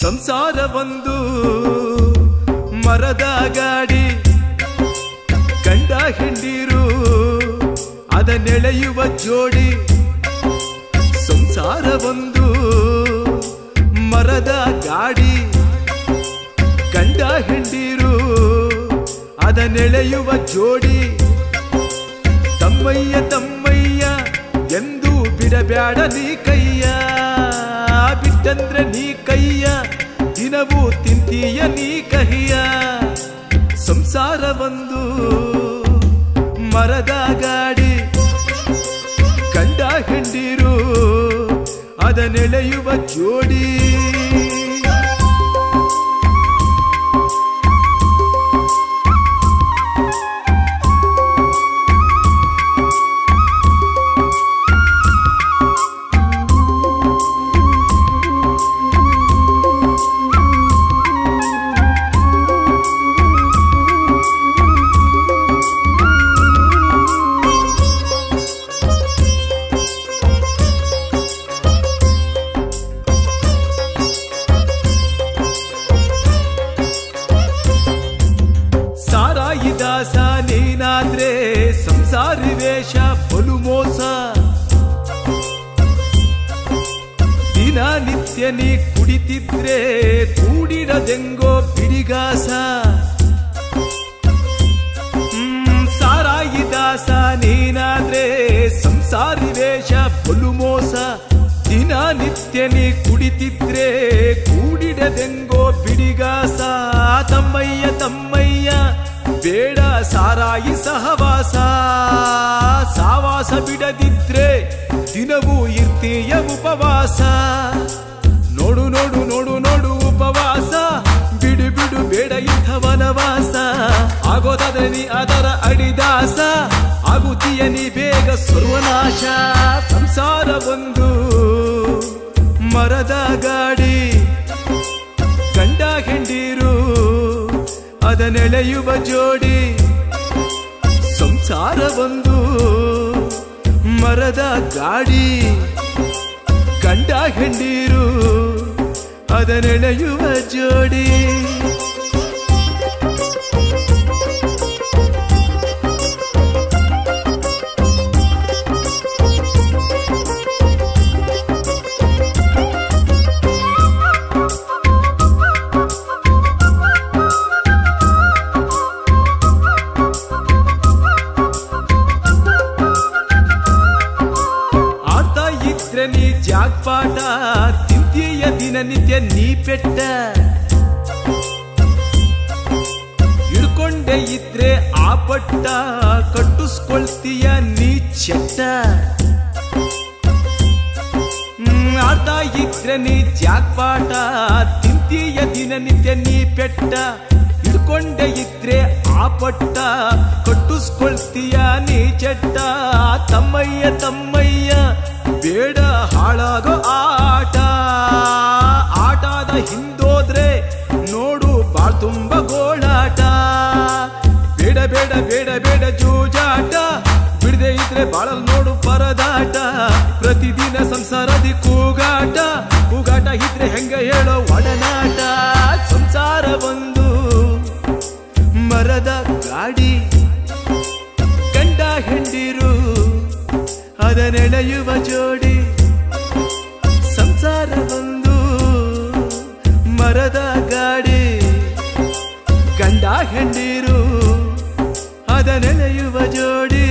ಸಂಸಾರ ಒಂದು ಮರದ ಗಾಡಿ ಗಂಡ ಹೆಂಡಿರು ಅದನ್ನೆಳೆಯುವ ಜೋಡಿ ಸಂಸಾರ ಒಂದು ಮರದ ಗಾಡಿ ಗಂಡ ಹೆಂಡಿರು ಅದನ್ನೆಳೆಯುವ ಜೋಡಿ ತಮ್ಮಯ್ಯ ತಮ್ಮಯ್ಯ ಎಂದು ಬಿಡಬ್ಯಾಡ ನೀ ಕೈಯ ಬಿಟ್ಟಂದ್ರೆ ನೀ ಕೈಯ ದಿನವೂ ತಿಂತೀಯ ನೀ ಕಹಿಯ ಸಂಸಾರ ಒಂದು ಮರದ ಗಾಡಿ ಗಂಡ ಹೆಂಡಿರು ಅದನ್ನೆಳೆಯುವ ಜೋಡಿ ಸಾರಾಯಿ ದಾಸ ನೀನಾದ್ರೆ ಸಂಸಾರಿ ವೇಷ ಬಲು ಮೋಸ ದಿನ ನಿತ್ಯ ನೀ ಕುಡಿತಿದ್ರೆ ಕೂಡಿಡದೆಂಗೋ ಬಿಡಿಗಾಸ ಹ್ಮ್, ಸಾರಾಯಿ ದಾಸ ನೀನಾದ್ರೆ ಸಂಸಾರಿ ವೇಷ ಬಲು ಮೋಸ ದಿನ ನಿತ್ಯ ನೀ ಕುಡಿತಿದ್ರೆ ಕೂಡಿಡದೆಂಗೋ ಬಿಡಿಗಾಸ ತಮ್ಮಯ್ಯ ತಮ್ಮಯ್ಯ ಬೇಡ ಸಾರಾಯಿ ಸಹವಾಸ ಸಾವಾಸ ಬಿಡದಿದ್ರೆ ದಿನವೂ ಇರ್ತೀಯ ಉಪವಾಸ ನೋಡು ನೋಡು ನೋಡು ನೋಡು ಉಪವಾಸ ಬಿಡು ಬಿಡು ಬೇಡ ಇಂಥ ವನವಾಸ ಆಗೋದಾದ್ರೆ ನೀ ಅದರ ಅಡಿದಾಸ ಆಗುತ್ತೀಯ ನೀ ಬೇಗ ಸರ್ವನಾಶ ಸಂಸಾರ ಒಂದು ಮರದ ಗಾಡಿ ಗಂಡ ಹೆಂಡಿರು ಅದನ್ನೆಳೆಯುವ ಜೋಡಿ ಸಂಸಾರ ಒಂದು ಮರದ ಗಾಡಿ ಗಂಡ ಹೆಂಡಿರು ಅದನ್ನೆಳೆಯುವ ಜೋಡಿ ಆಡ್ತಾ ಇದ್ರೆ ನೀ ಜಾಗ್ಪಾಟ ತಿಂತೀಯ ದಿನನಿತ್ಯ ನೀ ಪೆಟ್ಟ ಹಿಡ್ಕೊಂಡೆ ಇದ್ರೆ ಆ ಪಟ್ಟ ಕಟ್ಟಿಸ್ಕೊಳ್ತೀಯ ನೀ ಚೆಟ್ಟ ಹ್ಮ್, ಆಡ್ತಾ ಇದ್ರೆ ನೀ ಜಾಗ್ಪಾಟ ತಿಂತೀಯ ದಿನನಿತ್ಯ ನೀ ಪೆಟ್ಟ ಹಿಡ್ಕೊಂಡೆ ಇದ್ರೆ ಆ ಪಟ್ಟ ಕಟ್ಟಿಸ್ಕೊಳ್ತೀಯ ನೀ ಚಟ್ಟ ತಮ್ಮಯ್ಯ ತಮ್ಮಯ್ಯ ಬೇಡ ಹಾಳಾಗೋ ಆಟ ಆಟದ ಹಿಂದೋದ್ರೆ ನೋಡು ಬಾಳ್ ತುಂಬ ಗೋಳಾಟ ಬೇಡ ಬೇಡ ಬೇಡ ಬೇಡ ಜೂಜಾಟ ಬಿಡದೆ ಇದ್ರೆ ಬಾಳಲ್ ನೋಡು ಪರದಾಟ ಪ್ರತಿದಿನ ಸಂಸಾರದಿ ಕೂಗಾಟ ಕೂಗಾಟ ಇದ್ರೆ ಹೆಂಗ ಹೇಳೋ ಒಡನಾಟ ಸಂಸಾರ ಒಂದು ಮರದ ಗಾಡಿ ಗಂಡ ಹೆಂಡಿರು ಅದನ್ನೆಳೆಯುವ ಜೋಡಿ ಸಂಸಾರ ಒಂದು ಮರದ ಗಾಡಿ ಗಂಡ ಹೆಂಡಿರು ಅದನ್ನೆಳೆಯುವ ಜೋಡಿ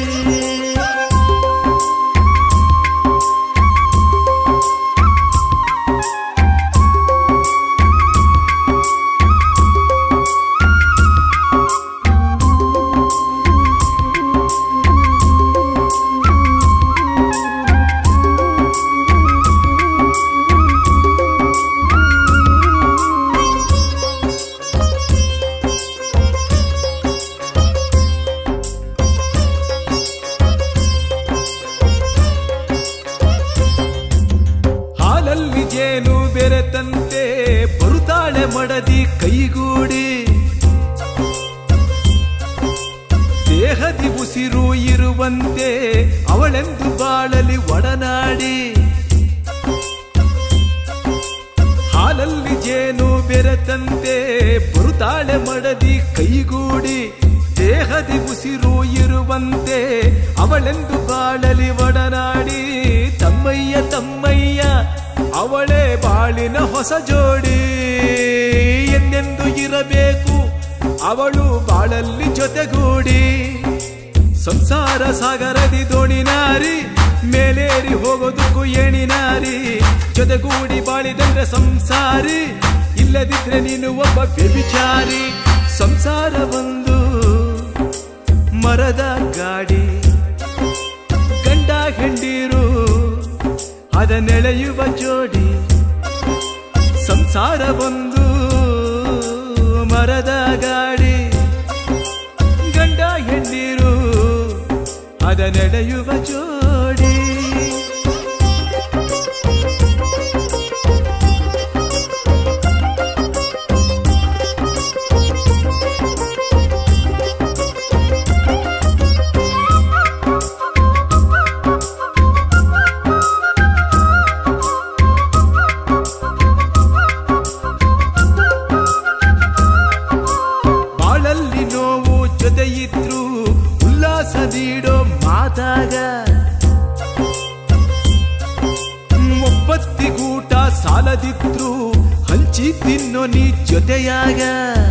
ಹಾಲಲ್ಲಿ ಜೇನು ಬೆರೆತಂತೆ ಬರುತ್ತಾಳೆ ಮಡದಿ ಕೈಗೂಡಿ ದೇಹದಿ ಉಸಿರು ಇರುವಂತೆ ಅವಳೆಂದು ಬಾಳಲಿ ಒಡನಾಡಿ ಹಾಲಲ್ಲಿ ಜೇನು ಬೆರೆತಂತೆ ಬರುತ್ತಾಳೆ ಮಡದಿ ಕೈಗೂಡಿ ದೇಹದಿ ಉಸಿರು ಇರುವಂತೆ ಅವಳೆಂದು ಬಾಳಲಿ ಒಡನಾಡಿ ತಮ್ಮಯ್ಯ ತಮ್ಮಯ್ಯ ಅವಳೇ ಬಾಳಿನ ಹೊಸ ಜೋಡಿ ಎಂದೆಂದು ಇರಬೇಕು ಅವಳು ಬಾಳಲ್ಲಿ ಜೊತೆಗೂಡಿ ಸಂಸಾರ ಸಾಗರದಿ ದೋಣಿ ನಾರಿ ಮೇಲೇರಿ ಹೋಗೋದಕ್ಕೂ ಏಣಿ ನಾರಿ ಜೊತೆಗೂಡಿ ಬಾಳಿದಂದ್ರೆ ಸಂಸಾರಿ ಇಲ್ಲದಿದ್ರೆ ನೀನು ಒಬ್ಬ ವ್ಯಭಿಚಾರಿ ಸಂಸಾರ ಒಂದು ಮರದ ಗಾಡಿ ಗಂಡ ಹೆಂಡಿರು ಅದನ್ನೆಳೆಯುವ ಜೋಡಿ ಸಂಸಾರ ಒಂದು ಮರದ ಗಾಡಿ ಗಂಡ ಹೆಣ್ಣಿರು ಅದ ನಡೆಯುವ ಜೋಡಿ ಬಾಳಲ್ಲಿ ನೋವು ಜೊತೆ ಇದ್ರು ಉಲ್ಲಾಸ ನೀಡೋ ಮಾತಾಗ ಒಬ್ಬತ್ತಿಗೂಟ ಸಾಲದಿದ್ರು ಹಂಚಿ ತಿನ್ನೋ ನೀ ಜೊತೆಯಾಗ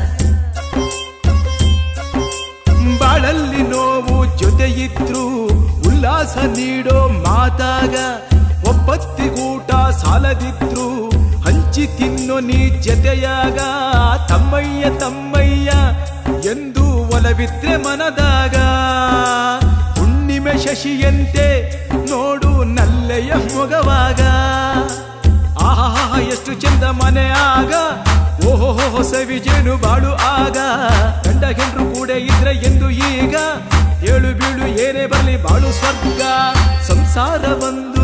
ಬಾಳಲ್ಲಿ ನೋವು ಜೊತೆ ಇದ್ರು ಉಲ್ಲಾಸ ನೀಡೋ ಮಾತಾಗ ಒಬ್ಬತ್ತಿಗೂಟ ಸಾಲದಿದ್ರು ಹಂಚಿ ತಿನ್ನೋ ನೀ ಜೊತೆಯಾಗ ತಮ್ಮಯ್ಯ ತಮ್ಮಯ್ಯ ಎಂದು ಒಲವಿದ್ರೆ ಮನದಾಗ ಹುಣ್ಣಿಮೆ ಶಶಿಯಂತೆ ನೋಡು ನಲ್ಲೆಯ ಮೊಗವಾಗ ಆಹಾ ಎಷ್ಟು ಚಂದ ಮನೆ ಆಗ ಓಹೋ ಹೊಸ ವಿಜೇನು ಬಾಳು ಆಗ ಗಂಡ ಹೆಂಡ್ರು ಕೂಡ ಇದ್ರೆ ಎಂದು ಈಗ ಏಳು ಬೀಳು ಏನೇ ಬರಲಿ ಬಾಳು ಸ್ವರ್ಗ ಸಂಸಾರ ಒಂದು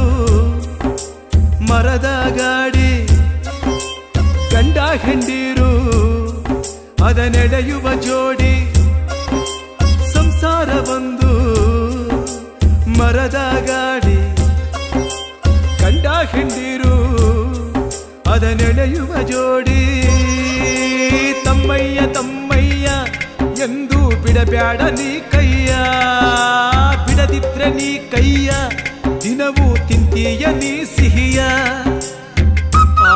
ಮರದ ಗಾಡಿ ಗಂಡ ಹೆಂಡಿರು ಅದ ನಡೆಯುವ ಜೋಡಿ ಸಂಸಾರ ಒಂದು ಮರದ ಗಾಡಿ ಗಂಡ ಹೆಂಡಿರು ಅದ ನೆನೆಯುವ ಜೋಡಿ ತಮ್ಮಯ್ಯ ತಮ್ಮಯ್ಯ ಎಂದು ಬಿಡಬ್ಯಾಡ ನೀ ಕೈಯ ಬಿಡದಿದ್ರೆ ನೀ ಕೈಯ ದಿನವೂ ತಿಂತೀಯ ನೀ ಸಿಹಿಯ ಆ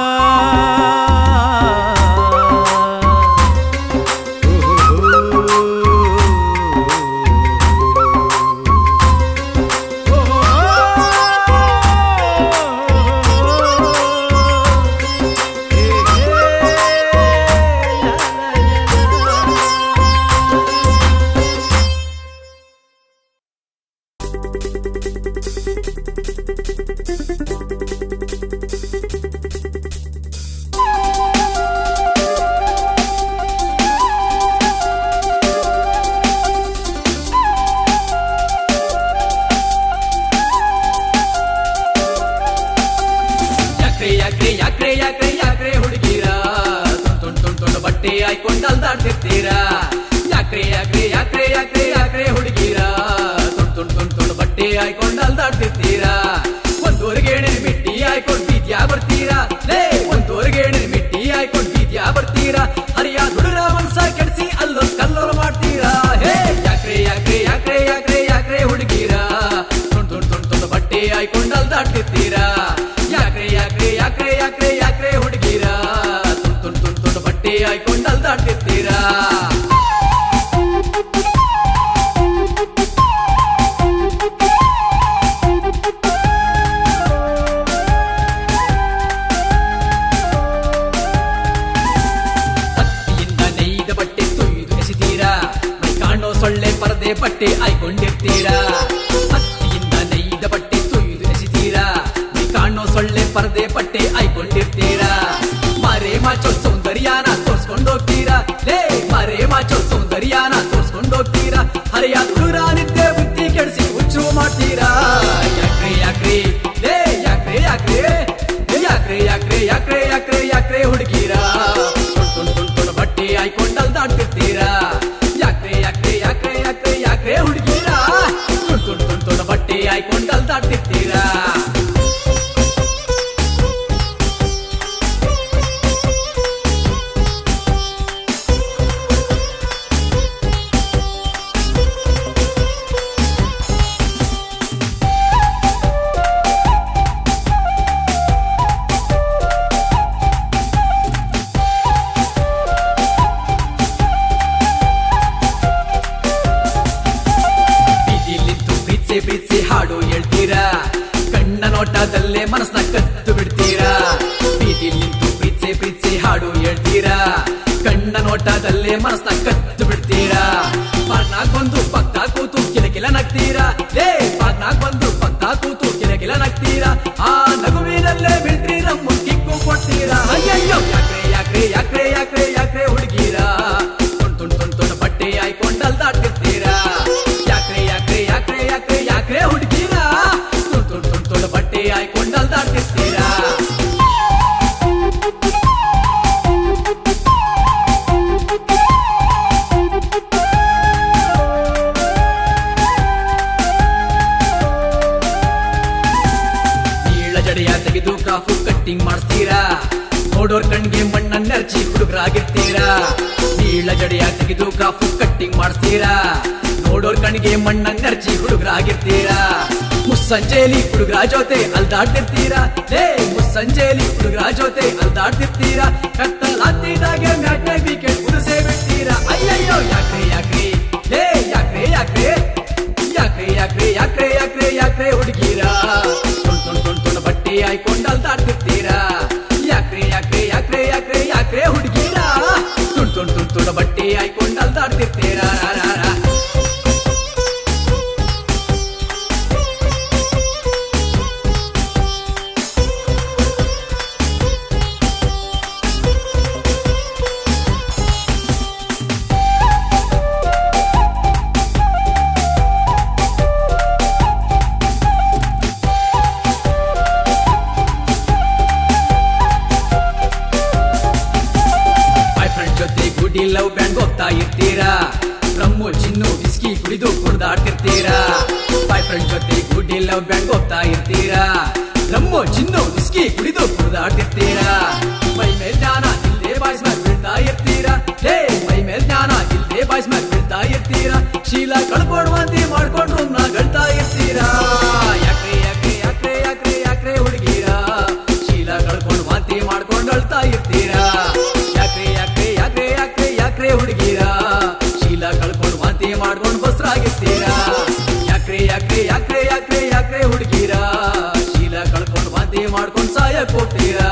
ಯಾಕ್ರೆ ಯಾಕ್ರೆ ಯಾಕ್ರೆ ಯಾಕ್ರೆ ಯಾಕ್ರೆ ಹುಡುಗಿರ ತುಂಡ್ ತುಂಡ್ ತುಂಡ್ ಬಟ್ಟೆ ಹಾಯ್ಕೊಂಡು ಅಲ್ದಾಡ್ತಿರ್ತೀರಾ ಯಾಕ್ರೆ ಯಾಕ್ರೆ ಯಾಕ್ರೆ ಯಾಕ್ರೆ ಯಾಕ್ರೆ ಹುಡುಗಿರ ತುಂಡ್ ತುಂಡ್ ತುಂಡ್ ತುಂಡ್ ಬಟ್ಟೆ ಹಾಯ್ಕೊಂಡು ಅಲ್ದಾಡ್ತಿರ್ತೀರಾ ಒಂದೂವರೆಗೆ ಮಿಟ್ಟಿ ಹಾಯ್ಕೊಂಡು ಬೀದ್ಯಾ ಬರ್ತೀರಾ ಲೇ ಒಂದೂವರೆಗೆ ಮಿಟ್ಟಿ ಹಾಯ್ಕೊಂಡು ಬೀದ್ಯಾ ಬರ್ತೀರಾ ಹರಿಯ ದುಡುರ ಮನ್ಸ ಕೆಡಿಸಿ ಅಲ್ಲೊಂದ್ ಕಲ್ಲೋಲ ಮಾಡ್ತೀರಾ ಹೇ ಯಾಕ್ರೆ ಯಾಕ್ರೆ ಯಾಕ್ರೆ ಯಾಕ್ರೆ ಯಾಕ್ರೆ ಹುಡುಗಿರ ತುಂಡ್ ತುಂಡ್ ತುಂಡ್ ತುಂಡ್ ಬಟ್ಟೆ ಹಾಯ್ಕೊಂಡು ಅಲ್ದಾಡ್ತಿರ್ತೀರಾ ಯಾಕ್ರೆ ಯಾಕ್ರೆ ಯಾಕ್ರೆ ಯಾಕ್ರೆ ಯಾಕ್ರೆ ಹುಡುಗಿರ ತುಂಡ್ ತುಂಡ್ ತುಂಡ್ ತುಂಡ್ ಬಟ್ಟೆ ಹಾಯ್ಕೊಂಡು ಅಲ್ದಾಡ್ತಿರ್ತೀರಾ ಹತ್ತಿಯಿಂದ ನೇಯ್ದ ಬಟ್ಟೆ ತೊಯ್ದು ಎಸಿತೀರಾ ಮೈ ಕಾಣೋ ಸೊಳ್ಳೆ ಪರದೆ ಬಟ್ಟೆ ಆಯ್ಕೊಂಡಿರ್ತೀರಾ ಹತ್ತಿಯಿಂದ ನೇಯ್ದ ಬಟ್ಟೆ ತೊಯ್ದು ಎಸಿತೀರಾ ಮೈ ಕಾಣೋ ಸೊಳ್ಳೆ ಪರದೆ ಬಟ್ಟೆ ಆಯ್ಕೊಂಡಿರ್ತೀರಾ ಮರೆ ಮಾಚೋ ಸೌಂದರ್ಯನ ತೋರ್ಸ್ಕೊಂಡೋಗ್ತೀರಾ ಲೇ ಮರೆ ಮಾಚೋ ಸೌಂದರ್ಯನ ತೋರ್ಸ್ಕೊಂಡೋಗ್ತೀರಾ ಹರಿಯ ದೂರ ನಿದ್ದೆ ಬುದ್ಧಿ ಕೆಡಿಸಿ ಹುಚ್ಚು ಮಾಡ್ತೀರಾ ಯಾಕ್ರೆ ಯಾಕ್ರೆ ಲೇ ಯಾಕ್ರೆ ಯಾಕ್ರೆ ಯಾಕ್ರೆ ಯಾಕ್ರೆ ಯಾಕ್ರೆ ಯಾಕ್ರೆ ಯಾಕ್ರೆ ಹುಡುಗಿರಾ ತುಂಡ್ ತುಂಡ್ ತುಂಡ್ ತುಂಡ್ ಬಟ್ಟೆ ಹಾಯ್ಕೊಂಡು ಅಲ್ದಾಡ್ತಿರ್ತೀರಾ ಯಾಕ್ರೆ ಯಾಕ್ರೆ ಯಾಕ್ರೆ ಯಾಕ್ರೆ ಯಾಕ್ರೆ ಹುಡುಗಿರಾ ತುಂಡ್ ತುಂಡ್ ತುಂಡ್ ತುಂಡ್ ಬಟ್ಟೆ ಹಾಯ್ಕೊಂಡು ಅಲ್ದಾಡ್ತಿರ್ತೀರಾ ನೋಟದಲ್ಲೇ ಮನಸ್ನ ಕತ್ತು ಬಿಡ್ತೀರಾ ಬೀದಿ ನಿಂತು ಪ್ರೀತ್ಸೆ ಪ್ರೀತ್ಸೆ ಹಾಡು ಹೇಳ್ತೀರಾ ಕಣ್ಣ ನೋಟದಲ್ಲೇ ಮನಸ್ನ ಕತ್ತು ಬಿಡ್ತೀರಾ ಪಾರ್ನಾಗ್ ಬಂದು ಪಕ್ಕ ಕೂತು ಕಿಲ ಕಿಲ ನಗ್ತೀರಾ ಏ ಪಾರ್ನಾಗ್ ಬಂದು ಪಕ್ಕ ಕೂತು ಕಿಲ ಕಿಲ ನಗ್ತೀರಾ ಆ ನಗುವಿನಲ್ಲೇ ಬಿಡ್ರಿ ನಮ್ಮ ಕಿಕ್ಕು ಕೊಡ್ತೀರಾ ಅಯ್ಯಯ್ಯೋ ಯಾಕ್ರೆ ಯಾಕ್ರೆ ಯಾಕ್ರೆ ಯಾಕ್ರೆ ಯಾಕ್ರೆ ಹುಡುಗೀರಾ ತುಂಡ್ ತುಂಡ್ ತುಂಡ್ ತುಂಡ್ ಬಟ್ಟೆ ಹಾಯ್ಕೊಂಡು ಅಲ್ದಾಡ್ತಿರ್ತೀರಾ ಯಾಕ್ರೆ ಯಾಕ್ರೆ ಯಾಕ್ರೆ ಯಾಕ್ರೆ ಯಾಕ್ರೆ ಹುಡುಗೀರಾ ತುಂಡ್ ತುಂಡ್ ತುಂಡ್ ತುಂಡ್ ಬಟ್ಟೆ ಹಾಯ್ಕೊಂಡು ಅಲ್ದಾಡ್ತಿರ್ತೀರಾ ನೀಳ ಜಡೆಯ ತೆಗೆದು ಕಾಫು ಕಟ್ಟಿಂಗ್ ಮಾಡ್ತೀರಾ ನೋಡೋರ್ ಕಣ್ಗೆ ಮಣ್ಣನ್ನೆರ್ಚಿ ಹುಡುಗರಾಗಿರ್ತೀರಾ ನೀಳ ಜಡೆಯ ತೆಗೆದು ಕಾಫು ಕಟ್ಟಿಂಗ್ ಮಾಡ್ತೀರಾ ನೋಡೋರ್ ಕಣ್ಗೆ ಮಣ್ಣನ್ನೆರ್ಚಿ ಹುಡುಗರಾಗಿರ್ತೀರಾ ಮುಸ್ಸಂಜೆಲಿ ಹುಡುಗರ ಜೊತೆ ಅಲ್ದಾಡ್ತಿರ್ತೀರಾ ಲೇ ಮುಸ್ಸಂಜೆಲಿ ಹುಡುಗರ ಜೊತೆ ಅಲ್ದಾಡ್ತಿರ್ತೀರಾ ಕತ್ತಲಾಗ್ತಿದ್ದಾಗೆ ಮ್ಯಾಟ್ನ ವಿಕೆಟ್ ಉರಿಸೇ ಬಿಡ್ತೀರಾ ಅಯ್ಯಯ್ಯೋ ಯಾಕ್ರೆ ಯಾಕ್ರೆ ಲೇ ಯಾಕ್ರೆ ಯಾಕ್ರೆ ಯಾಕ್ರೆ ಯಾಕ್ರೆ ಯಾಕ್ರೆ ಯಾಕ್ರೆ ಯಾಕ್ರೆ ಹುಡುಗೀರಾ ತುಂಡ್ ತುಂಡ್ ತುಂಡ್ ತುಂಡ್ ಬಟ್ಟೆ ಹಾಯ್ಕೊಂಡು ಅಲ್ದಾಡ್ತಿರ್ತೀರಾ ಯಾಕ್ರೆ ಯಾಕ್ರೆ ಯಾಕ್ರೆ ಯಾಕ್ರೆ ಯಾಕ್ರೆ ಹುಡುಗೀರಾ ತುಂಡ್ ತುಂಡ್ ತುಂಡ್ ತುಂಡ್ ಬಟ್ಟೆ ಹಾಯ್ಕೊಂಡು ಅಲ್ದಾಡ್ತಿರ್ತೀರಾ ರಾ, ರಾ, ರಾ. ಬಾಯ್ ಫ್ರೆಂಡ್ ಜೊತೆ ಗುಡಿ ಲವ್ ಬ್ಯಾಂಡ್ ಹೋಗ್ತಾ ಇರ್ತೀರಾ ರಮ್ಮು ಚಿನ್ನು ಬಿಸ್ಕಿ ಕುಡಿದು ಕುಡ್ದಾಡ್ತಿರ್ತೀರಾ ಬಾಯ್ ಫ್ರೆಂಡ್ ಜೊತೆ ಗುಡಿ ಲವ್ ಬ್ಯಾಂಡ್ ಹೋಗ್ತಾ ಇರ್ತೀರಾ ರಮ್ಮು ಚಿನ್ನು ಬಿಸ್ಕಿ ಕುಡಿದು ಕುಡ್ದಾಡ್ತಿರ್ತೀರಾ ಮೈ ಮೇಲ್ ಜ್ಞಾನ ಇಲ್ಲದೆ ಬಾಯ್ಸ್ ಮ್ಯಾಲ್ ಬೀಳ್ತಾ ಇರ್ತೀರಾ ಹೇ ಮೈ ಮೇಲ್ ಜ್ಞಾನ ಇಲ್ಲದೆ ಬಾಯ್ಸ್ ಮ್ಯಾಲ್ ಬೀಳ್ತಾ ಇರ್ತೀರಾ ಶೀಲ ಕಳ್ಕೊಡುವಂತೆ ಮಾಡ್ಕೊಂಡ್ರು ನಗಳ್ತಾ ಇರ್ತೀರಾ ಯಾಕ್ರೆ ಯಾಕ್ರೆ ಯಾಕ್ರೆ ಯಾಕ್ರೆ ಯಾಕ್ರೆ ಹುಡುಗೀರಾ ಶೀಲ ಕಳ್ಕೊಂಡು ವಾಂತಿ ಮಾಡ್ಕೊಂಡು ಅಳ್ತಾ ಇರ್ತೀರಾ ಯಾಕ್ರೆ ಯಾಕ್ರೆ ಯಾಕ್ರೆ ಯಾಕ್ರೆ ಯಾಕ್ರೆ ಹುಡುಗೀರಾ ಶೀಲ ಕಳ್ಕೊಂಡು ವಾಂತಿ ಮಾಡ್ಕೊಂಡು ಬಸ್ರಾಗಿರ್ತೀರಾ ಯಾಕ್ರೆ ಯಾಕ್ರೆ ಯಾಕ್ರೆ ಯಾಕ್ರೆ ಯಾಕ್ರೆ ಹುಡುಗೀರಾ ಶೀಲ ಕಳ್ಕೊಂಡು ವಾಂತಿ ಮಾಡ್ಕೊಂಡು ಸಾಯಕ್ ಹೋಗ್ತೀರಾ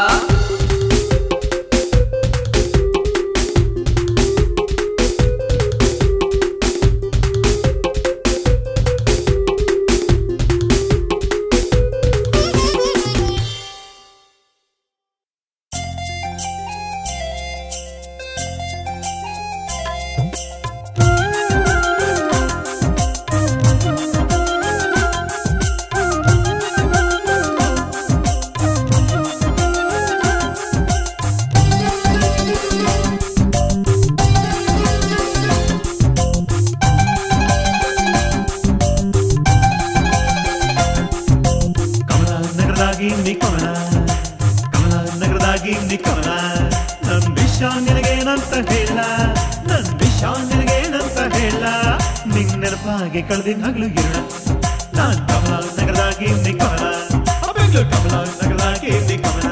ಕಮಲ ನಗರದಾಗಿ ನೀ ಕಮಲ ಕಮಲ ನಗರದಾಗಿ ನೀ ಕಮಲ ನನ್ ವಿಷ ನಿನಗೇನಂತ ಹೇಳ ನನ್ ವಿಷ ನಿನಗೇನಂತ ಹೇಳ ನಿನ್ ನೆನಪಾಗಿ ಕಳೆದಿನ ಹಗಲು ಇರಣ ನಾನ್ ಕಮಲ ನಗರದಾಗಿ ನೀ ಕಮಲ ಆ ಬೆಂಗಳೂರು ಕಮಲ ನಗರದಾಗಿ ನೀ ಕಮಲ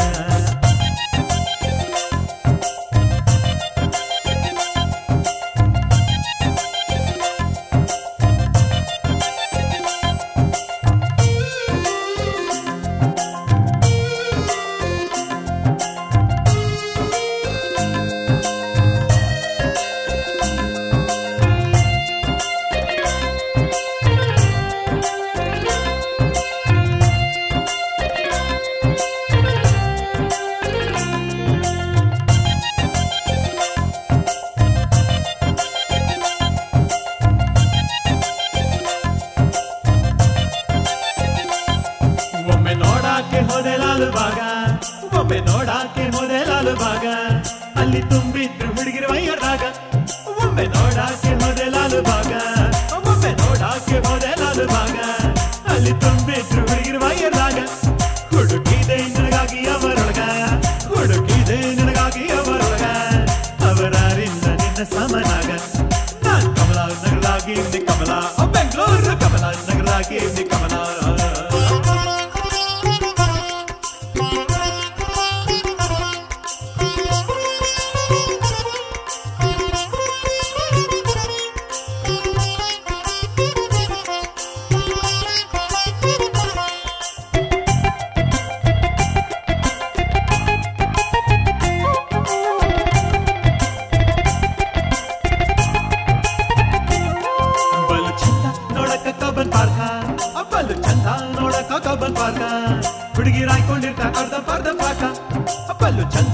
ಒಮ್ಮೆ ನೋಡಾಕೆ ಹೋದೆ ಲಾಲು ಬಾಗ ಒಮ್ಮೆ ನೋಡಾಕೆ ಹೋದೆ ಲಾಲು ಬಾಗ ಅಲ್ಲಿ ತುಂಬಿದ್ರು ಹುಡುಗಿರು ವಯ್ಯರಾಗ ಒಮ್ಮೆ ನೋಡಾಕೆ ಹೋದೆ ಲಾಲು ಬಾಗ ಒಮ್ಮೆ ನೋಡಾಕೆ ಹೋದೆ ಲಾಲು ಬಾಗ ಅಲ್ಲಿ ತುಂಬಿದ್ರು ಹುಡುಗಿರು ವಯ್ಯರಾಗ ಹುಡುಕಿದೆ ನಿನಗಾಗಿ ಅವರೊಳಗ ಹುಡುಕಿದೆ ನಿನಗಾಗಿ ಅವರೊಳಗ ಅವರಾರಿಂದ ನಿನ್ನ ಸಮನಾಗ ನಾನ್ ಕಮಲ ನಗರಾಗಿ ನಿ ಕಮಲ ಬೆಂಗಳೂರು ಕಮಲ ನಗರಾಗಿ ನಿ ಕಮಲ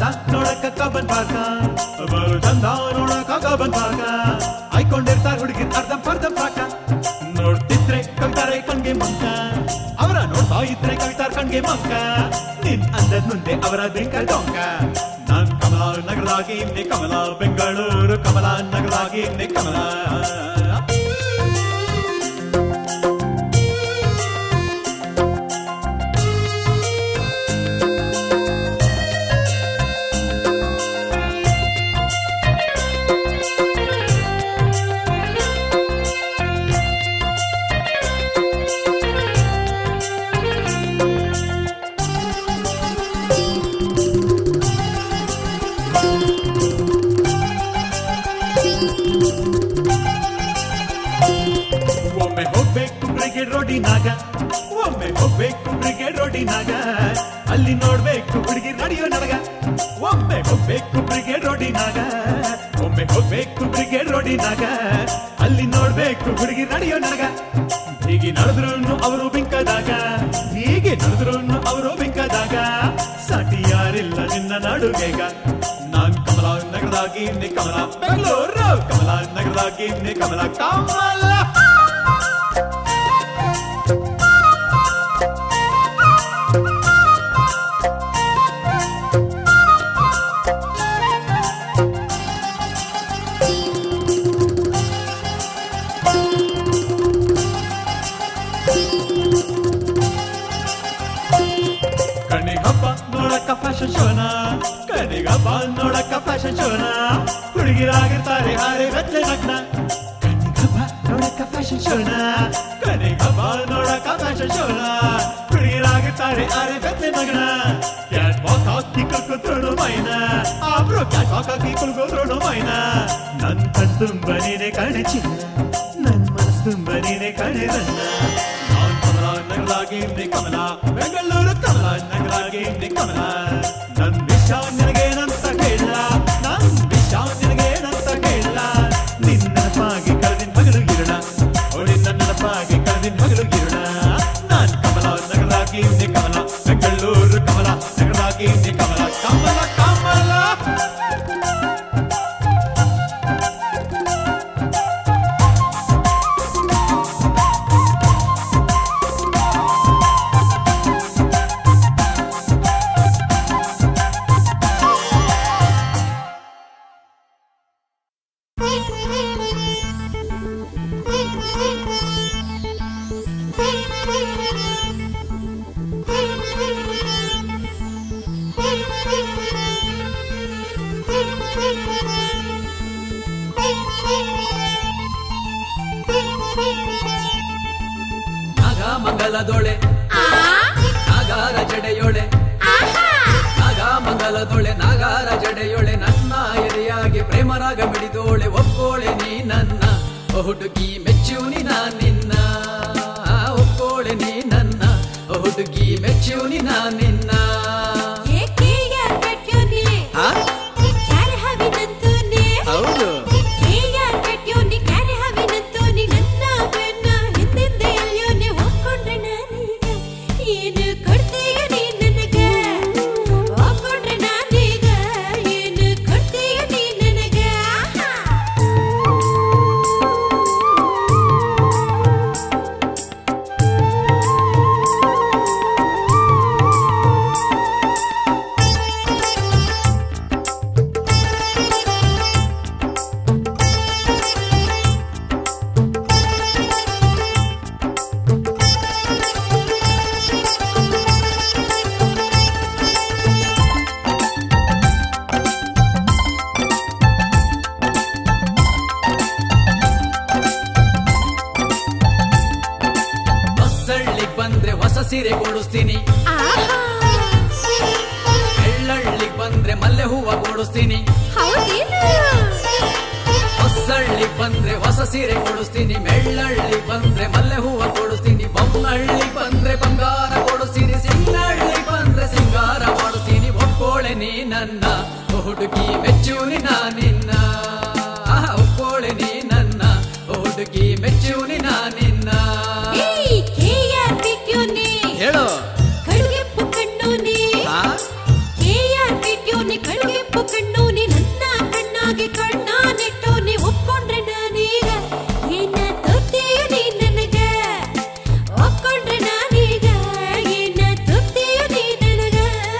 ಚಂದ ನೋಡಕ್ಕ ಕಬ್ಬನ್ ಪಾಕ ಬರು ಚಂದ ನೋಡಕ್ಕ ಕಬ್ಬನ್ ಪಾಕ ಆಯ್ಕೊಂಡಿರ್ತಾರ ಹುಡುಗಿ ಅರ್ಧ ಪರ್ಧ ಪಾಕ ನೋಡ್ತಿದ್ರೆ ಕವಿತಾರೆ ಕಣ್ಗೆ ಮಂಕ ಅವರ ನೋಡ್ತಾ ಇದ್ರೆ ಕವಿತಾರ ಕಣ್ಗೆ ಮಂಕ ನಿನ್ ಅಂದದ್ ಮುಂದೆ ಅವರ ಬೆಂಕ ಡೊಂಕ ನಾನ್ ಕಮಲ ನಗರದಾಗಿ ಇನ್ನೆ ಕಮಲ ಬೆಂಗಳೂರು ಕಮಲ ನಗರದಾಗಿ ಇನ್ನೆ ಕಮಲ ಒಮ್ಮೆ ಹೋಗ್ಬೇಕು ಬ್ರಿಗೇಡ್ ರೋಡಿನಾಗ ಒಮ್ಮೆ ಹೋಗ್ಬೇಕು ಬ್ರಿಗೇಡ್ ರೋಡಿನಾಗ ಅಲ್ಲಿ ನೋಡ್ಬೇಕು ಹುಡುಗಿ ನಡೆಯೋ ನನಗ ಒಮ್ಮೆ ಹೋಗ್ಬೇಕು ಬ್ರಿಗೇಡ್ ರೋಡಿನಾಗ ಒಮ್ಮೆ ಹೋಗ್ಬೇಕು ಬ್ರಿಗೇಡ್ ರೋಡಿನಾಗ ಅಲ್ಲಿ ನೋಡ್ಬೇಕು ಹುಡುಗಿ ನಡೆಯೋ ನನಗ ಹೀಗೆ ನಡೆದ್ರು ಅವರು ಬಿಂಕದಾಗ ಹೀಗೆ ನಡೆದ್ರು ಅವರು ಬಿಂಕದಾಗ ಸಾಟಿ ಯಾರಿಲ್ಲ ನಿನ್ನ ನಡುಗೆಗ ನಾನ್ ಕಮಲ ನಗರದಾಗಿ ಇನ್ನೆ ಕಮಲ ಬೆಂಗಳೂರು ಕಮಲ ನಗರದಾಗಿ ಇನ್ನೆ ಕಮಲ ಕಮಲ ಕಣ್ಣಿಗಪ್ಪ ನೋಡಕ್ಕ ಫ್ಯಾಷನ್ ಶೋನ ಕಣ್ಣಿಗಪ್ಪ ನೋಡಕ್ಕ ಫ್ಯಾಷನ್ ಶೋನ ಹುಡುಗಿರಾಗಿರ್ತಾರೆ ಹಾರೆ ಬೆತ್ತಲೆ ನಗ್ನ ಕಣ್ಣಿಗಪ್ಪ ನೋಡಕ್ಕ ಫ್ಯಾಷನ್ ಶೋನ ಕಣ್ಣಿಗಪ್ಪ ನೋಡಕ್ಕ ಫ್ಯಾಷನ್ ಶೋನ ಹುಡುಗಿರಾಗಿರ್ತಾರೆ ಹಾರೆ ಬೆತ್ತಲೆ ನಗ್ನ ಕ್ಯಾಟ್ ವಾಕ್ ಹಾಕಿ ಕುಳ್ಕೊತ್ರೋಡು ಮೈನ ಆಬ್ರು ಕ್ಯಾಟ್ ವಾಕ್ ಹಾಕಿ ಕುಳ್ಕೊತ್ರೋಡು ಮೈನ ನನ್ ಕಣ್ ತುಂಬ ನೀನೆ ಕಾಣೆ ಚಿನ್ನ ನನ್ ಮನಸ್ ತುಂಬ ನೀನೆ ಕಾಣೆ ರನ್ನ ನಾನ್ ಕಮಲ ನಗಲಾಗಿ ಇನ್ನೆ ಕಮಲ ಬೆಂಗಳೂರು ಕಮಲ ನಗಲಾಗಿ ಇನ್ನೆ ಕಮಲ ನನ್ ವಿಷ ನಿನಗೇನಂತ ಕೇಳ ನನ್ ವಿಷ ನಿನಗೇನಂತ ಕೇಳ ನಿನ್ನ ನೆನಪಾಗಿ ಕಳೆದಿನ ಮಗಳು ಗಿರಣ ಓ ನಿನ್ನ ನೆನಪಾಗಿ ಕಳೆದಿನ ಮಗಳು ಗಿರಣ ನಾನ್ ಕಮಲ ನಗಲಾಗಿ ಇನ್ನೆ ಕಮಲ ಬೆಂಗಳೂರು ಕಮಲ ನಗಲಾಗಿ ಇನ್ನೆ ಕಮಲ ಕಮಲ ಕಮಲ ನಾಗ ಮಂಗಲದೊಳೆ ನಾಗಾರ ಜಡೆಯೊಳೆ ನಾಗ ಮಂಗಲದೊಳೆ ನಾಗಾರ ಜಡೆಯೊಳೆ ನನ್ನ ಎದೆಯಾಗಿ ಪ್ರೇಮರಾಗ ಮಿಡಿದೋಳೆ ಒಪ್ಪೋಳೆ ನೀ ನನ್ನ ಓ ಹುಡುಗಿ ಮೆಚ್ಚುನಿ ನಾ ನಿನ್ನ ಒಪ್ಪೋಳೆ ನೀ ನನ್ನ ಓ ಹುಡುಗಿ ಮೆಚ್ಚುನಿ ನಾ ನಿನ್ನ ಆ? ಹೌದು ಏನು ಕೊಡ್ತೀಯ ನೀ ನನಗ ಹಾಕೊಂಡ್ರೆ ನಾನೀಗ ಏನು ಕೊಡ್ತೀಯ ನೀ ನನಗ ಹೊಸಳ್ಳಿಗ್ ಬಂದ್ರೆ ಹೊಸ ಸೀರೆ ಕೊಡಿಸ್ತೀನಿ ಆಹಾ ಎಳ್ಳಳ್ಳಿಗ್ ಬಂದ್ರೆ ಮಲ್ಲೆ ಹೂವ ಕೊಡಿಸ್ತೀನಿ ಹೌದೇನು ಹೊಸಳ್ಳಿ ಬಂದ್ರೆ ಹೊಸ ಸೀರೆ ಕೊಡಿಸ್ತೀನಿ ಮೆಳ್ಳಳ್ಳಿ ಬಂದ್ರೆ ಮಲ್ಲೆ ಹೂವ ಕೊಡಿಸ್ತೀನಿ ಬೊಮ್ಮಳ್ಳಿ ಬಂದ್ರೆ ಬಂಗಾರ ಕೊಡಿಸ್ತೀನಿ ಸಿಂಗಳ್ಳಿ ಬಂದ್ರೆ ಸಿಂಗಾರ ಮಾಡಿಸ್ತೀನಿ ಒಪ್ಪೋಳೆ ನೀ ನನ್ನ ಓ ಹುಡುಗಿ ಮೆಚ್ಚುನಿ ನಾ ನಿನ್ನ ಆಹಾ, ಒಪ್ಪೋಳೆ ನೀ ನನ್ನ ಓ ಹುಡುಗಿ ಮೆಚ್ಚುನಿ ನಾ ನಿನ್ನ ಏಯ್ ಕೆಆರ್ ಬಿಟ್ಯೂನಿ ಹೇಳು ಕಡುಗೆಪ್ಪು ಕಣ್ಣುನಿ ಆ? ಕೆಆರ್ ಬಿಟ್ಯೂನಿ ಕಡು ಮನದಾಗೆ ಕಣ್ಣ ನೆಟ್ಟು ನೀ ಒಪ್ಕೊಂಡ್ರೆ ನಾನೀಗ ಏನ ತೋರ್ತೀಯ ನೀ ನನಗ ಒಪ್ಕೊಂಡ್ರೆ ನಾನೀಗ ಏನ ತೋರ್ತೀಯ ನೀ ನನಗ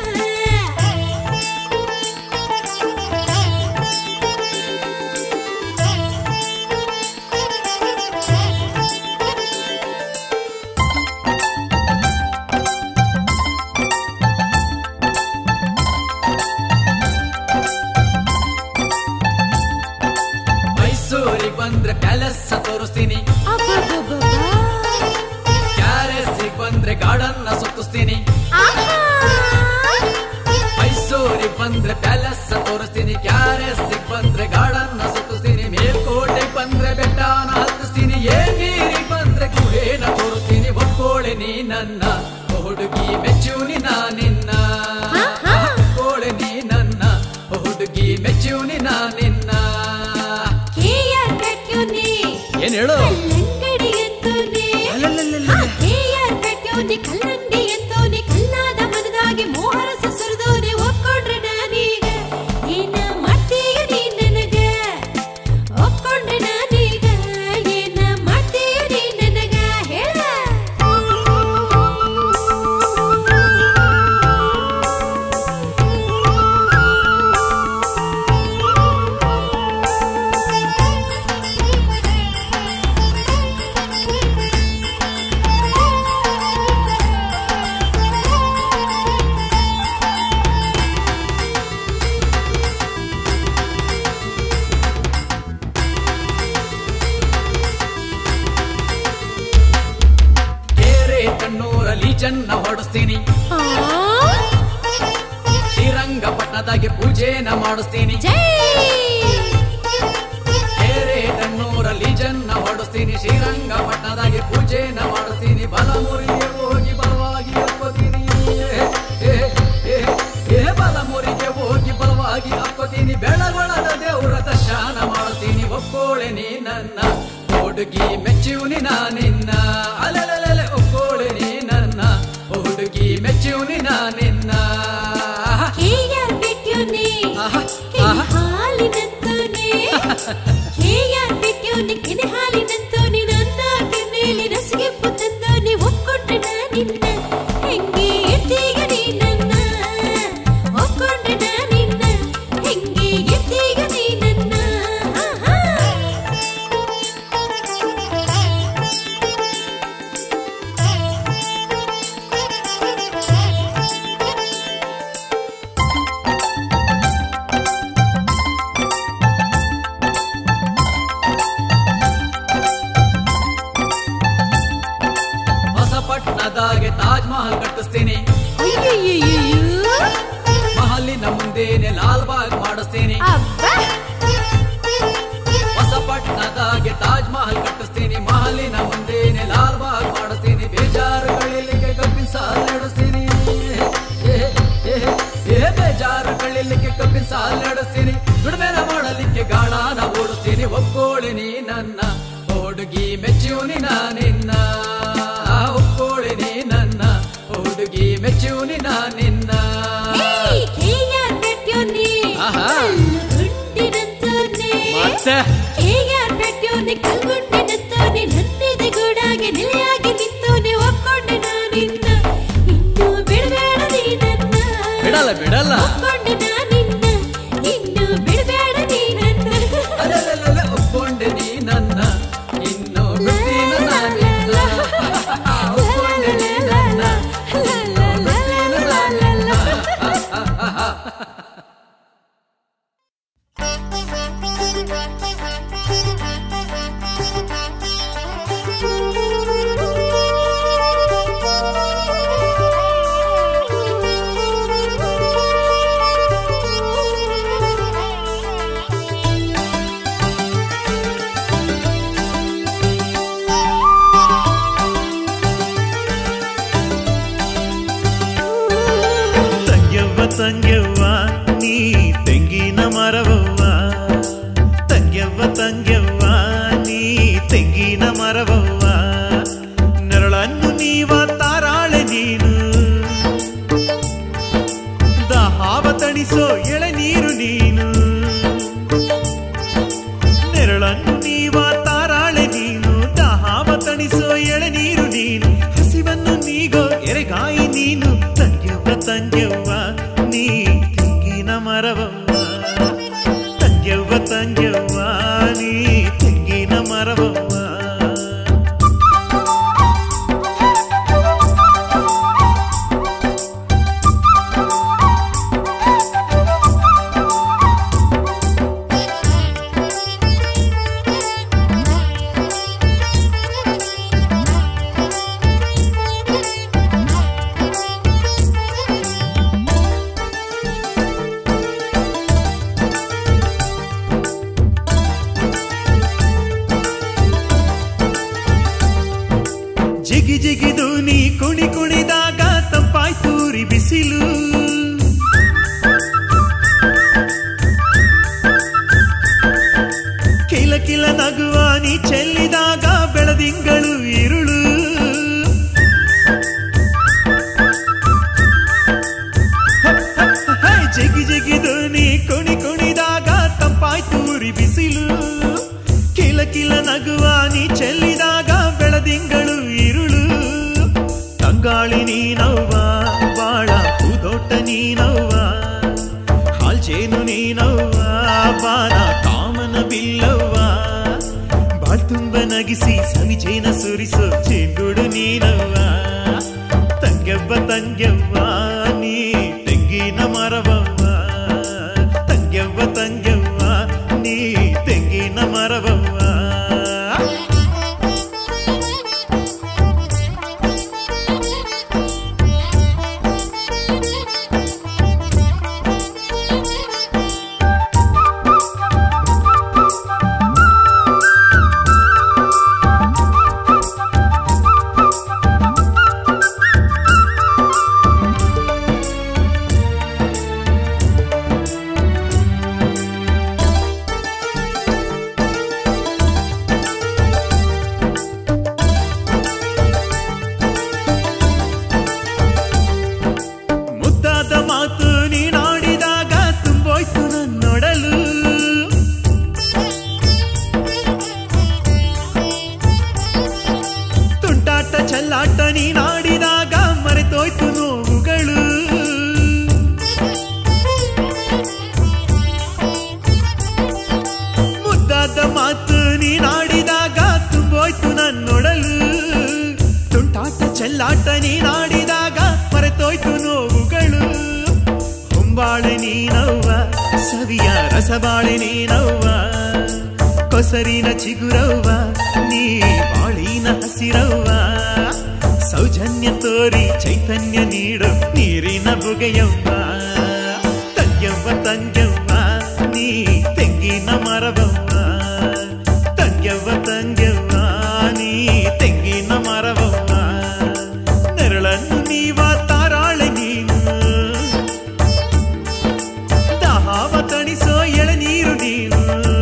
ಮೈಸೂರಿಗೆ ಬಂದ್ರೆ ಪ್ಯಾಲೇಸ್ ತೋರಿಸ್ತೀನಿ ಅಬ್ಬಬ್ಬಬ್ಬಬ್ಬಾ. ಕ್ಯಾರೆಸಿಗೆ ಬಂದ್ರೆ ಗಾರ್ಡನ್ ಸುತ್ತಿಸ್ತೀನಿ ಆಹಾ. ಮೈಸೂರಿಗೆ ಬಂದ್ರೆ ಪ್ಯಾಲೇಸ್ ತೋರಿಸ್ತೀನಿ ಕ್ಯಾರೆಸಿಗೆ ಬಂದ್ರೆ ಗಾರ್ಡನ್ ಸುತ್ತಿಸ್ತೀನಿ ಮೇಲ್ಕೋಟೆಗೆ ಬಂದ್ರೆ ಬೆಟ್ಟನ ಹತ್ತಿಸ್ತೀನಿ ಏನೇರಿಗೆ ಬಂದ್ರೆ ಗುಹೇನ ತೋರಿಸ್ತೀನಿ ಒಕ್ಕೋಳೆ ನೀ ನನ್ನ ಓ ಹುಡುಗಿ ಮೆಚ್ಚುನಿ ನಾ ನಿನ್ನ ಆಹಾ. ಒಕ್ಕೋಳೆ ನೀ ನನ್ನ ಓ ಹುಡುಗಿ ಮೆಚ್ಚುನಿ ನಾ ನಿನ್ನ KR ಕಟ್ಯೋನೆ, ಏನ್ ಹೇಳು ಕಲ್ಲಂಗಡಿ ಎಂತೋನೆ. ಹಾ, KR ಕಟ್ಯೋನೆ, ಕಲ್ಲಂಗಡಿ ಎಂತೋನೆ, ಕಲ್ಲಾದ ಮನದಾಗೆ ಮೋಹರಸ ಸುರಿದೋನೆ, ಒಪ್ಕೊಂಡ್ರೆ ನಾನೀಗ ಏನ ಮಾಡ್ತೀಯ ನೀ ನನಗ? ಒಪ್ಕೊಂಡ್ರೆ ನಾನೀಗ ಏನ ಮಾಡ್ತೀಯ ನೀ ನನಗ? ಹೇಳ. ಕೇರೆ ಕಣ್ಣೂರಲ್ಲಿ ಚೆನ್ನ ಹೊಡಿಸ್ತೀನಿ ಆ, ಶ್ರೀರಂಗಪಟ್ಟಣದಾಗೆ ಪೂಜೆನ ಮಾಡಿಸ್ತೀನಿ ಜೈ ಕೇರೆ ಕಣ್ಣೂರಲ್ಲಿ ಚೆನ್ನ ಹೊಡಿಸ್ತೀನಿ ಶ್ರೀರಂಗಪಟ್ಟಣದಾಗೆ ಪೂಜೆನ ಮಾಡಿಸ್ತೀನಿ ಬಲಮುರಿಗೆ ಹೋಗಿ ಬಲವಾಗಿ ಅಪ್ಪತೀನಿ ಏ, ಏ, ಏ ಬಲಮುರಿಗೆ ಹೋಗಿ ಬಲವಾಗಿ ಅಪ್ಪತೀನಿ ಬೆಳಗೊಳದ ದೇವರ ದರ್ಶನ ಮಾಡ್ತೀನಿ ಒಕ್ಕೋಳೆ ನೀ ನನ್ನ ಹುಡುಗಿ ಮೆಚ್ಚುನಿ ನಾ ನಿನ್ನ ಅಲೆಲೆಲೆ ಒಕ್ಕೋಳೆ ನೀ ನನ್ನ ಹುಡುಗಿ ಮೆಚ್ಚುನಿ ನಾ ನಿನ್ನ KR ಕಟ್ಯೋನೆ, ಆಹಾ, ಕೆನೆ ಆಹಾ. ಹಾಲಿನಂತೋನೆ. KR ಕಟ್ಯೋನೆ, ಕೆನೆ ಹಾಲಿನಂತೋನೆ, ನನ್ನ ಕೆನ್ನೆಯಲ್ಲಿ ನಸುಗೆಂಪು ತಂದೋನೆ, ಒಪ್ಕೊಂಡ್ರೆ ನಾನಿನ್ನ, ಹೆಂಗೆ ಇರ್ತೀಯ ನೀ ನನ್ನ? ಒಪ್ಕೊಂಡ್ರೆ ನಾನಿನ್ನ, ಹೆಂಗೆ ಇರ್ತೀಯ ನೀ ನನ್ನ? ಆಹಾ. ಹೊಸಪಟ್ಟಣದಾಗೆ ತಾಜ್ ಮಹಲ್ ಕಟ್ಟಿಸ್ತೀನಿ ಅಯ್ಯಯ್ಯಯ್ಯಯ್ಯೋ. ಮಹಲಿನ ಮುಂದೆನೆ ಲಾಲ್ ಬಾಗ್ ಮಾಡಿಸ್ತೀನಿ ಅಬ್ಬಾ. ಹೊಸಪಟ್ಟಣದಾಗೆ ತಾಜ್ ಮಹಲ್ ಕಟ್ಟಿಸ್ತೀನಿ ಮಹಲಿನ ಮುಂದೆನೆ ಲಾಲ್ ಬಾಗ್ ಮಾಡಿಸ್ತೀನಿ ಬೇಜಾರುಗಳಿಲ್ಲಿಗೆ ಕಬ್ಬಿನ ಸಾಲ್ ನಡೆಸ್ತೀನಿ ಏ, ಏ, ಏ ಬೇಜಾರುಗಳಿಲ್ಲಿಗೆ ಕಬ್ಬಿನ ಸಾಲ್ ನಡೆಸ್ತೀನಿ ದುಡಿಮೆನ ಮಾಡಲಿಕ್ಕೆ ಗಾಳಾನ ಓಡಿಸ್ತೀನಿ ಒಕ್ಕೋಳಿ ನೀ ನನ್ನ ಹುಡುಗಿ ಮೆಚ್ಚುನಿ ನಾ ನಿನ್ನ ಒಕ್ಕೋಳಿ ನೀ ನನ್ನ ಹುಡುಗಿ ಮೆಚ್ಚುನಿ ನಾ ನಿನ್ನ ಏಯ್, KR ಕಟ್ಯೋನೆ, ಆಹಾ. ಕಲ್ಲುಗುಂಡಿನಂತೋನೆ. ಮತ್ತೆ? KR ಕಟ್ಯೋನೆ, ಕಲ್ಲುಗುಂಡಿನಂತೋನೆ, ನನ್ನೆದೆ ಗೂಡಾಗೆ ನೆಲೆಯಾಗಿ ನಿಂತೋನೆ, ಒಪ್ಕೊಂಡೆ ನಾನಿನ್ನ. ಇನ್ನು ಬಿಡ್ಬೇಡ ನೀ ನನ್ನ. ಬಿಡಲ್ಲ ಬಿಡಲ್ಲ ಒಪ್ಕೊಂಡೆ ನಾನಿನ್ನ, ಇನ್ನು ಬಿಡ್ಬೇಡ ನೀ ನನ್ನ. ಅಲೆಲೆಲೆಲೆ ಒಪ್ಕೊಂಡೆ ನೀ ನನ್ನ ಇನ್ನು ಬಿಡ್ತೀನ ನಾನಿನ್ನ ಒಪ್ಕೊಂಡೆ ನೀ ನನ್ನ ಇನ್ನು ಬಿಡ್ತೀನ ನಾನಿನ್ನ ತಂಗ್ಯವ್ವ ತಂಗ್ಯವ್ವ ನೀ ತೆಂಗಿನ ಮರವವ್ವ ತಂಗ್ಯವ್ವ ತಂಗ್ಯವ್ವ ನೀ ತೆಂಗಿನ ಮರವವ್ವ ನೆರಳನ್ನು ನೀವ ತಾರಾಳೆ ನೀನು ದಾಹಾವ ತಣಿಸೋ ಎಳೆನೀರು ನೀನು ಮರವವ್ವ ತಂಗ್ಯವ್ವ ತಂಗ್ಯವ್ವ ನೀ ತೆಂಗಿನ ಮರವವ್ವ ಜಿಗಿ ಜಿಗಿದು ನೀ ಕುಣಿ ಕುಣಿದಾಗ ತಂಪಾಯ್ತೂರಿ ಬಿಸಿಲು ಕಿಲ ಕಿಲ ನಗುವ ನೀ ಚೆಲ್ಲಿದಾಗ ಬೆಳದಿಂಗಳು ಇರುಳು ಹೈ, ಜಿಗಿ ಜಿಗಿದು ನೀ ಕುಣಿ ಕುಣಿದಾಗ ತಂಪಾಯ್ತೂರಿ ಬಿಸಿಲು ಕಿಲ ಕಿಲ ನಗುವ ನೀ ಚೆಲ್ಲಿದಾಗ ಬೆಳದಿಂಗಳು ಇರುಳು ತಂಗಾಳಿ ನೀನವ್ವ ಬಾಳ ಹೂದೋಟ ನೀನವ್ವ ಹಾಲ್ಚೇನು ನೀನವ್ವ ಬಾಲ ಕಾಮನ ಬಿಲ್ಲವ್ವ ಬಾಳ್ ತುಂಬ ನಗಿಸಿ ಸವಿಜೇನ ಸುರಿಸೋ ಚೆಂಗುಡು ನೀನವ್ವ ತಂಗ್ಯವ್ವ ತಂಗ್ಯವ್ವ ನೀ ತೆಂಗಿನ ಮರವವ್ವ ತಂಗ್ಯವ್ವ ತಂಗ್ಯವ್ವ ನೀ ತೆಂಗಿನ ಮರವವ್ವ ಮುದ್ದಾದ ಮಾತು ನೀನಾಡಿದಾಗ ತುಂಬೋಯ್ತು ನನ್ನೊಡಲು ತುಂಟಾಟ ಚೆಲ್ಲಾಟ ನೀನಾಡಿದಾಗ ಮರೆತೋಯ್ತು ನೋವುಗಳು ಮುದ್ದಾದ ಮಾತು ನೀನಾಡಿದಾಗ ತುಂಬೋಯ್ತು ನನ್ನೊಡಲು ತುಂಟಾಟ ಚೆಲ್ಲಾಟ ನೀನಾಡಿದಾಗ ಮರೆತೋಯ್ತು ನೋವುಗಳು ಹೊಂಬಾಳೆ ನೀನವ್ವ ಸವಿಯ ರಸಬಾಳೆ ನೀನವ್ವ ಕೊಸರಿನ ಚಿಗುರವ್ವ ನೀ ಬಾಳಿನ ಹಸಿರವ್ವ ಸೌಜನ್ಯ ತೋರಿ ಚೈತನ್ಯ ನೀಡು ನೀರಿನ ಬುಗೆಯವ್ವ ತಂಗ್ಯವ್ವ ತಂಗ್ಯವ್ವ ನೀ ತೆಂಗಿನ ಮರವವ್ವ ತಂಗ್ಯವ್ವ ತಂಗ್ಯವ್ವ ನೀ ತೆಂಗಿನ ಮರವವ್ವ ನೆರಳನ್ನು ನೀವ ತಾರಾಳೆ ನೀನು ದಾಹಾವ ತಣಿಸೋ ಎಳನೀರು ನೀನು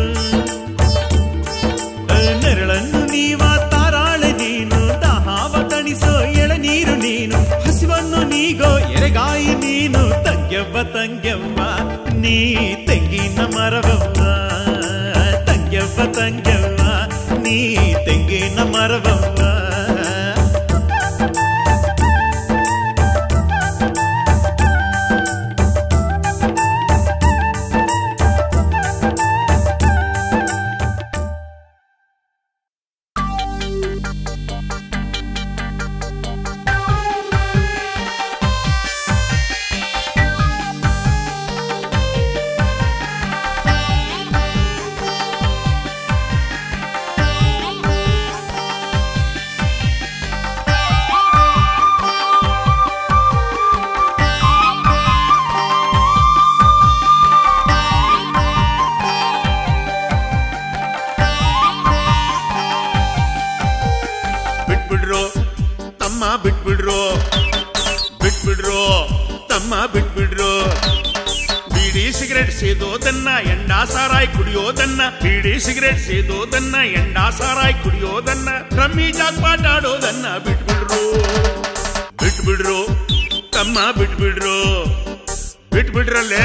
ನೆರಳನ್ನು ನೀವ ತಾರಾಳೆ ನೀನು ದಾಹಾವ ತಣಿಸೋ ಎಳನೀರು ನೀನು ಹಸಿವನ್ನು ನೀಗೋ ಎರೆಗಾಯಿ ನೀನು ತಂಗ್ಯವ್ವ ತಂಗ್ಯವ್ವ ನೀ ತೆಂಗಿನ ಮರವವ್ವ ತಂಗ್ಯವ್ವ ತಂಗ್ಯವ್ವ ನೀ ತೆಂಗಿನ ಮರವವ್ವ ಬಿಟ್ಬಿಡ್ರು ತಮ್ಮ ಬಿಟ್ಬಿಡ್ರು ಬಿಟ್ಬಿಡ್ರು ತಮ್ಮ ಬಿಟ್ಬಿಡ್ರು ಬೀಡಿ ಸಿಗರೆಟ್ ಸೇದೋದನ್ನ ಎಂಡಾ ಸಾರಾಯ್ ಕುಡಿಯೋದನ್ನ ಬೀಡಿ ಸಿಗರೆಟ್ ಸೇದೋದನ್ನ ಎಂಡಾ ಸಾರಾಯ್ ಕುಡಿಯೋದನ್ನ ರಮ್ಮಿ ಜಾಕ್ಪಾಟ್ ಆಡೋದನ್ನ ಬಿಟ್ಬಿಡ್ರು ಬಿಟ್ಬಿಡ್ರು ತಮ್ಮ ಬಿಟ್ಬಿಡ್ರು ಬಿಟ್ಬಿಡ್ರಲ್ಲೇ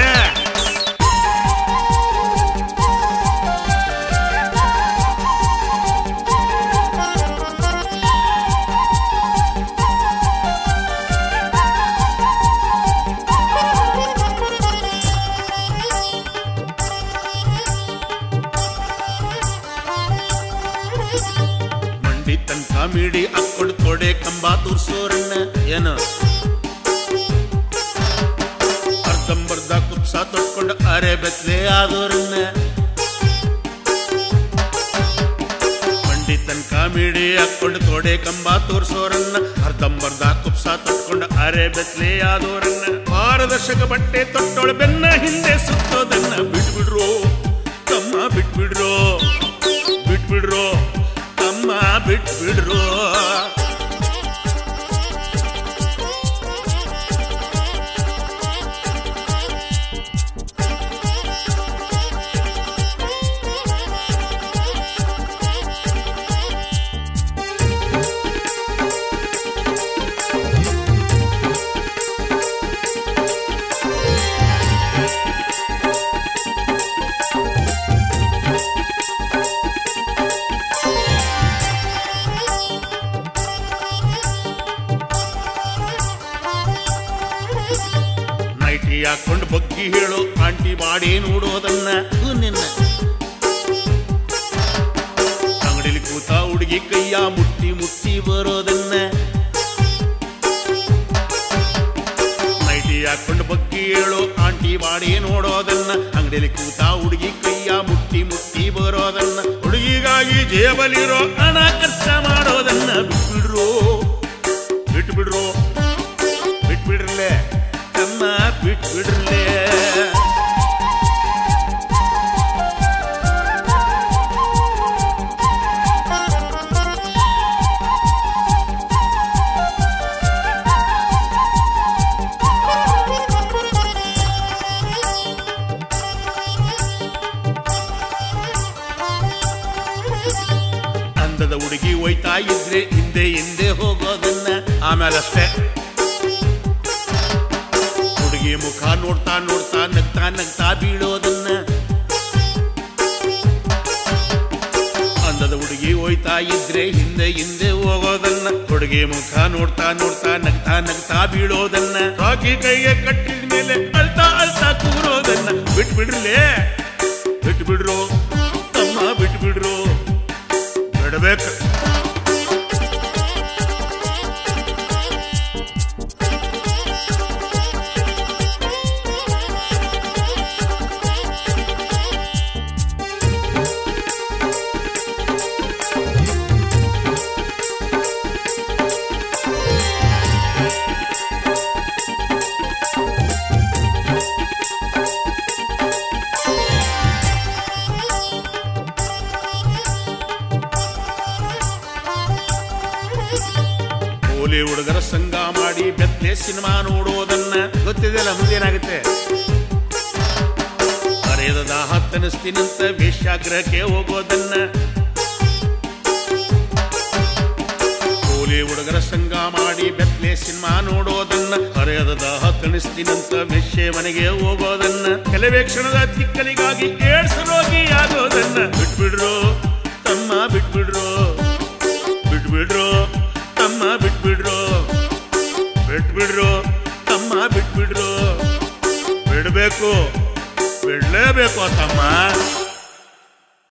ತನಕ ಮೀಡಿ ಅಕ್ಕೊಡ್ ತೊಡೆ ಕಂಬ ತೋರ್ಸೋರನ್ನ ಏನು ಅರ್ಧಂಬರ್ಧ ಕುಪ್ಸ ತೊಟ್ಕೊಂಡು ಅರೆ ಬೆತ್ಲೆ ಆದೋರನ್ನ ಮಂಡಿ ತನಕ ಮೀಡಿ ಅಕ್ಕೊಂಡು ತೊಡೆ ಕಂಬ ತೋರ್ಸೋರನ್ನ ಅರ್ಧಂಬರ್ಧ ಕುಪ್ಸ ತೊಟ್ಕೊಂಡು ಅರೆ ಬೆತ್ಲೆ ಆದೋರನ್ನ ಪಾರದರ್ಶಕ ಬಟ್ಟೆ ತೊಟ್ಟೊಳ ಬೆನ್ನ ಹಿಂದೆ ಸುತ್ತೋದನ್ನ ಬಿಟ್ಬಿಡ್ರು ತಮ್ಮ ಬಿಟ್ಬಿಡ್ರು ಬಿಟ್ಬಿಡ್ರು ತಮ್ಮ ಬಿಟ್ಬಿಡ್ರು ನೈಟಿ ಹಾಕೊಂಡು ಬಗ್ಗಿ ಹೇಳು ಆಂಟಿ ಬಾಡಿ ನೋಡೋದನ್ನ ಹೂ ನಿನ್ನ ಅಂಗಡಿಲಿ ಕೂತ ಹುಡುಗಿ ಕೈಯ ಮುಟ್ಟಿ ಮುಟ್ಟಿ ಬರೋದನ್ನ ನೈಟಿ ಹಾಕೊಂಡು ಬಗ್ಗಿ ಹೇಳು ಆಂಟಿ ಬಾಡಿ ನೋಡೋದನ್ನ ಅಂಗಡಿಲಿ ಕೂತ ಹುಡುಗಿ ಕೈಯ ಮುಟ್ಟಿ ಮುಟ್ಟಿ ಬರೋದನ್ನ ಹುಡುಗಿಗಾಗಿ ಜೇಬಲಿರೋ ಹಣ ಖರ್ಚ ಮಾಡೋದನ್ನ ಬಿಟ್ಬಿಡ್ರು ಬಿಟ್ಬಿಡ್ರು ಬಿಟ್ಬಿಡ್ರಲೇ ತಮ್ಮ ಬಿಟ್ಬಿಡ್ರಲೇ ಅಂದದ ಹುಡುಗಿ ಒಯ್ತಾ ಇದ್ರೆ ಹಿಂದೆ ಹಿಂದೆ ಹೋಗೋದನ್ನ ಆಮೇಲೆ ಅಷ್ಟೇ ಹುಡುಗಿ ಮುಖ ನೋಡ್ತಾ ನೋಡ್ತಾ ನಗ್ತಾ ನಗ್ತಾ ಬೀಳೋದನ್ನ ಅಂದದ ಹುಡುಗಿ ಹೋಯ್ತಾ ಇದ್ರೆ ಹಿಂದೆ ಹಿಂದೆ ಹೋಗೋದನ್ನ ಹುಡುಗಿ ಮುಖ ನೋಡ್ತಾ ನೋಡ್ತಾ ನಗ್ತಾ ನಗ್ತಾ ಬೀಳೋದನ್ನ ರಾಕಿ ಕೈಗೆ ಕಟ್ಟಿದ ಮೇಲೆ ಅಳ್ತಾ ಅಳ್ತಾ ಕೂರೋದನ್ನ ಬಿಟ್ಬಿಡ್ರಲೇ ಬಿಟ್ಬಿಡ್ರು ತಮ್ಮ ಬಿಟ್ಬಿಡ್ರು ಬಿಡ್ಬೇಕು ಕೋಲಿ ಹುಡುಗರ ಸಂಘ ಮಾಡಿ ಬೆತ್ತಲೆ ಸಿನಿಮಾ ನೋಡೋದನ್ನ ಗೊತ್ತಿದೆಯಲ್ಲ ಮುಂದೇನಾಗುತ್ತೆ ಹರಿಯದ ದಾಹ ತನಿಸ್ತೀನಂತ ವೇಶ್ಯಾಗ್ರಹಕ್ಕೆ ಹೋಗೋದನ್ನ ಕೋಲಿ ಹುಡುಗರ ಸಂಘ ಮಾಡಿ ಬೆತ್ತಲೆ ಸಿನಿಮಾ ನೋಡೋದನ್ನ ಹರಿಯದ ದಾಹ ತಣಿಸ್ತೀನಂತ ವೇಶ್ಯೆ ಮನೆಗೆ ಹೋಗೋದನ್ನ ಕೆಲವೇ ಕ್ಷಣದ ತಿಕ್ಕಲಿಗಾಗಿ ಏಡ್ಸ್ ರೋಗಿ ಆಗೋದನ್ನ ಬಿಟ್ಬಿಡ್ರು ತಮ್ಮ ಬಿಟ್ಬಿಡ್ರು ಬಿಟ್ಬಿಡ್ರು ತಮ್ಮ ಬಿಟ್ಬಿಡ್ರು ಬಿಟ್ಬಿಡ್ರು ತಮ್ಮ ಬಿಟ್ಬಿಡ್ರು ಬಿಡ್ಬೇಕು ಬಿಡ್ಲೇಬೇಕು ತಮ್ಮ